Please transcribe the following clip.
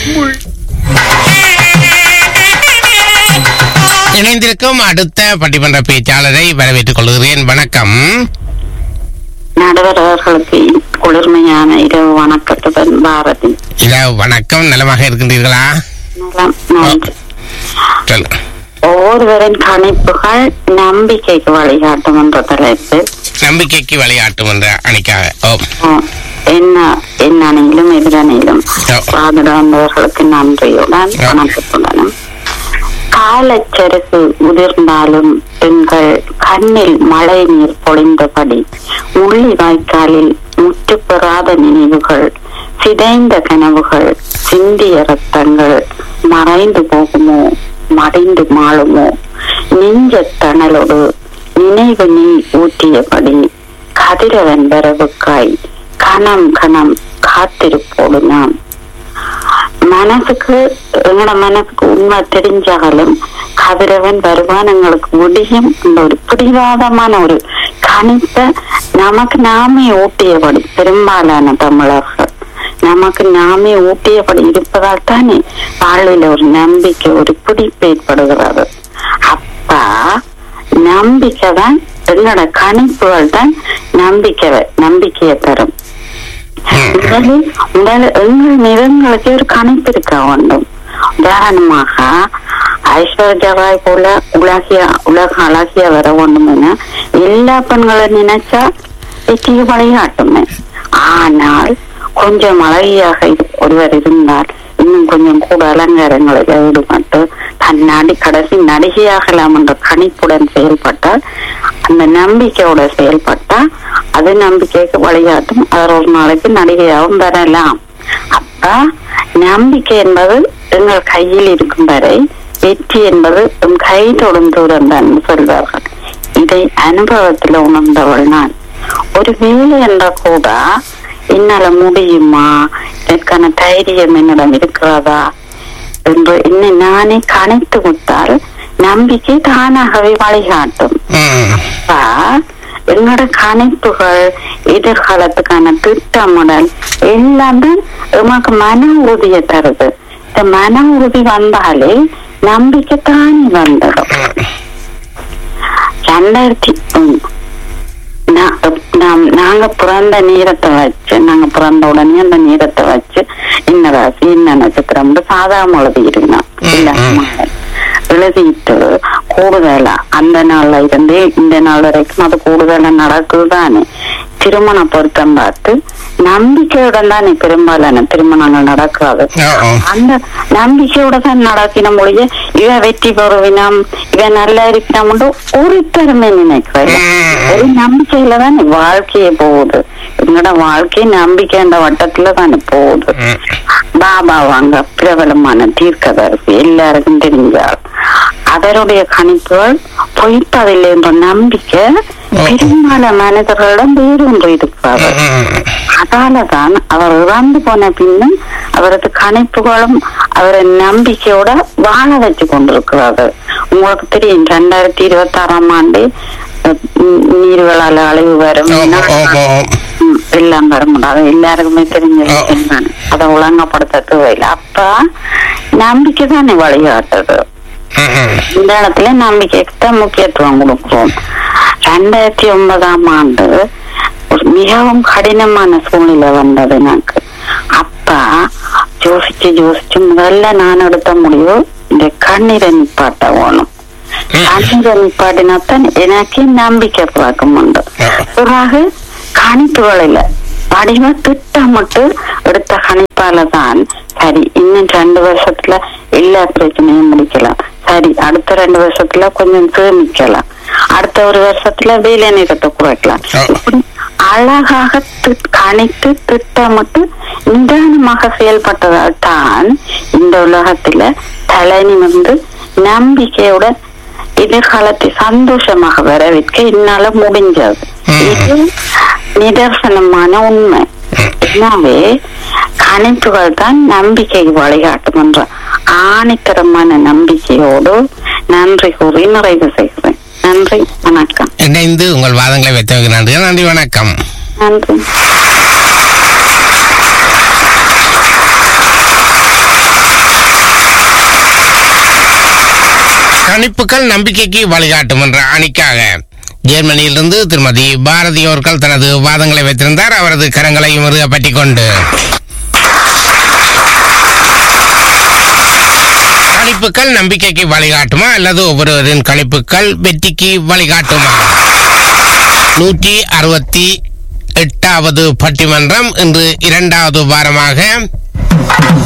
இணைந்திருக்கும் அடுத்த பட்டிமன்ற பேச்சாளரை வரவேற்றுக் கொள்கிறேன் வணக்கம் நடுவர் அவர்களுக்கு குளிர்மையான இரவு வணக்கத்துடன் பாரதி இரவு வணக்கம் நலமாக இருக்கின்றீர்களா நலம் நன்றி சொல்லு. ஒவ்வொருவரின் கணிப்புகள் நம்பிக்கைக்கு வழிகாட்டும் என்ற தலைப்பு நம்பிக்கைக்கு விளையாட்டும் என்ற அணிக்காக ஓ அஹ், என்ன என் அணியிலும் எதிரணியிலும் ஓ. வாதிட வந்தவர்களுக்கு நன்றியுடன் ஓ. வணக்கத்துடனும் காலச்செருகு உதிர்ந்தாலும் எங்கள் கண்ணில் மழை நீர் பொழிந்தபடி முள்ளி வாய்க்காலில் முற்று பெறாத நினைவுகள் சிதைந்த கனவுகள் சிந்திய ரத்தங்கள் மறைந்து போகுமோ மறைந்து மாளுமோ நெஞ்ச தணலோடு நினைவு நீ ஊற்றியபடி கதிரவன் வரவுக்காய் கணம் கணம் காத்திருப்போடு நாம் மனசுக்கு எங்களோட மனசுக்கு உண்மை தெரிஞ்சாலும் கதிரவன் வருவான் எங்களுக்கு முடியும் இந்த ஒரு பிடிவாதமான ஒரு கணிப்பை நமக்கு நாமே ஊட்டியபடி பெரும்பாலான தமிழர்கள் நமக்கு நாமே ஊட்டியபடி இருப்பதால் தானே வாழ்வில் ஒரு நம்பிக்கை ஒரு பிடிப்பு ஏற்படுகிறது அப்ப நம்பிக்கை தான் எங்களோட கணிப்புகள் தான் நம்பிக்கை நம்பிக்கையை தரும் முதலில் முதல் எங்கள் நிறங்களுக்கு ஒரு கணிப்பு இருக்க வேண்டும் உதாரணமாக ஐஸ்வர்யாவாய் போல உலகிய உலக அழகிய வர வேண்டும் என எல்லா பெண்களும் நினைச்சா வெற்றிக்கு வழிகாட்டுமே ஆனால் கொஞ்சம் அழகியாக இரு- ஒருவர் இருந்தால் இன்னும் கொஞ்சம் கூட அலங்காரங்களில் ஈடுபட்டு தன் நடி கடைசி நடிகையாகலாம் என்ற கணிப்புடன் செயல்பட்டால் அந்த நம்பிக்கையோட செயல்பட்டா அது நம்பிக்கைக்கு வழிகாட்டும் அவர் ஒரு நாளைக்கு நடிகையாகவும் வரலாம் அப்ப நம்பிக்கை என்பது எங்கள் கையில் இருக்கும் வரை வெற்றி என்பது என் கை தொடும் தூரம் தான் சொல்வார்கள் இதை அனுபவத்தில் உணர்ந்தவள் நான் ஒரு வேலை என்ற கூட என்னால முடியுமா இதற்கான தைரியம் என்னிடம் இருக்கிறதா என்று என்னை நானே கணித்து விட்டால் நம்பிக்கை தானாகவே வழிகாட்டும் ம். அப்ப என்னோட கணிப்புகள் எதிர்காலத்துக்கான திட்டமிடல் எல்லாம் தான் உமக்கு மன உறுதியை தருது இந்த மன உறுதி வந்தாலே நம்பிக்கை தானே வந்துடும் ரெண்டாயிரத்தி ம், நா- நாம்- நாங்க பிறந்த நேரத்தை வச்சு நாங்க பிறந்த உடனே அந்த நேரத்தை வச்சு என்ன ராசி என்ன நட்சத்திரம் சாதாரண எழுதி இருக்கணும் இல்ல எழுதிட்டு கூடுதலா அந்த நாள்ல இருந்து இந்த நாள் வரைக்கும் அது கூடுதலா நடக்குது தானே திருமண பொருத்தம் பார்த்து நம்பிக்கையுடன் தானே பெரும்பாலான திருமணங்கள் நடக்காது ஓ, ஓ. அந்த நம்பிக்கையோட தான் நடக்கின மொழிய இவன் வெற்றி பெறுவினம் இவன் நல்லா இருக்கணும் ஒருத்தருமே நினைக்கிறேன் ம். ஒரு நம்பிக்கையில தான் வாழ்க்கையே போகுது எங்களோட வாழ்க்கை நம்பிக்கைன்ற வட்டத்துல தானே போகுது ம். பாபா வாங்க பிரபலமான தீர்க்கதரிசி எல்லாருக்கும் தெரிஞ்சால் அவருடைய கணிப்புகள் பொய்ப்பதில்லை என்ற நம்பிக்கை பெரும்பாலான மனிதர்களிடம் வேறொன்று இருக்கிறது ம். அதாலதான் அவர் இறந்து போன பின்னும் அவரது கணிப்புகளும் அவரை நம்பிக்கையோட வாழ வச்சு கொண்டிருக்கிறாரு உங்களுக்கு தெரியும் ரெண்டாயிரத்தி இருபத்தி ஆறாம் ஆண்டு அஹ், உம், நீர்வளால அழிவு வரும் ஓ, ஓ, ஓ, ஓ. உம், எல்லாம் வர முடியாது எல்லாருக்குமே தெரிஞ்ச ஓ. விஷயம் தானே அதை ஒழுங்கப்படுத்த தேவையில்லை அப்ப நம்பிக்கை தானே வழிகாட்டுது ம், ம். இந்த இடத்துல நம்பிக்கைக்கு தான் முக்கியத்துவம் கொடுக்கிறோம் ரெண்டாயிரத்தி ஒன்பதாம் ஆண்டு ஒரு மிகவும் கடினமான சூழ்நிலை வந்தது எனக்கு அப்ப யோசிச்சு யோசிச்சு முதல்ல நான் எடுத்த முடிவு இந்த கண்ணீரை நிப்பாட்ட வேணும் கண்ணீரை நிப்பாட்டினாத்தான் எனக்கு நம்பிக்கை பழக்கம் உண்டு பிறகு கணிப்புகள் இல்ல வடிவ திட்டமிட்டு எடுத்த கணிப்பால தான் சரி இன்னும் ரெண்டு வருஷத்துல எல்லா பிரச்சனையும் முடிக்கலாம் சரி அடுத்த ரெண்டு வருஷத்துல கொஞ்சம் சேமிக்கலாம் அடுத்த ஒரு வருஷத்துல வேலை நேரத்தை குறைக்கலாம் ஆ. இப்படி அழகாக தி- கணித்து திட்டமிட்டு நிதானமாக செயல்பட்டதால் தான் இந்த உலகத்துல தலை நிமிர்ந்து நம்பிக்கையோட எதிர்காலத்தை சந்தோஷமாக வரவேற்க என்னால முடிஞ்சது இது நிதர்சனமான உண்மை எனவே கணிப்புகள் தான் நம்பிக்கை வழிகாட்டும் என்ற ஆணித்தரமான நம்பிக்கையோடு நன்றி கூறி நிறைவு செய்கிறேன் நன்றி வணக்கம் இணைந்து உங்கள் வாதங்களை வைத்தவங்க நன்றி நன்றி வணக்கம் நன்றி கணிப்புகள் நம்பிக்கைக்கு வழிகாட்டும் என்ற அணிக்காக ஜெர்மனியிலிருந்து திருமதி பாரதி அவர்கள் தனது வாதங்களை வைத்திருந்தார் அவரது கரங்களை முருக பற்றி கொண்டு கணிப்புகள் நம்பிக்கைக்கு வழிகாட்டுமா அல்லது ஒவ்வொருவரின் கணிப்புகள் வெற்றிக்கு வழிகாட்டுமா நூற்றி அறுபத்தி எட்டாவது பட்டிமன்றம் இன்று இரண்டாவது வாரமாக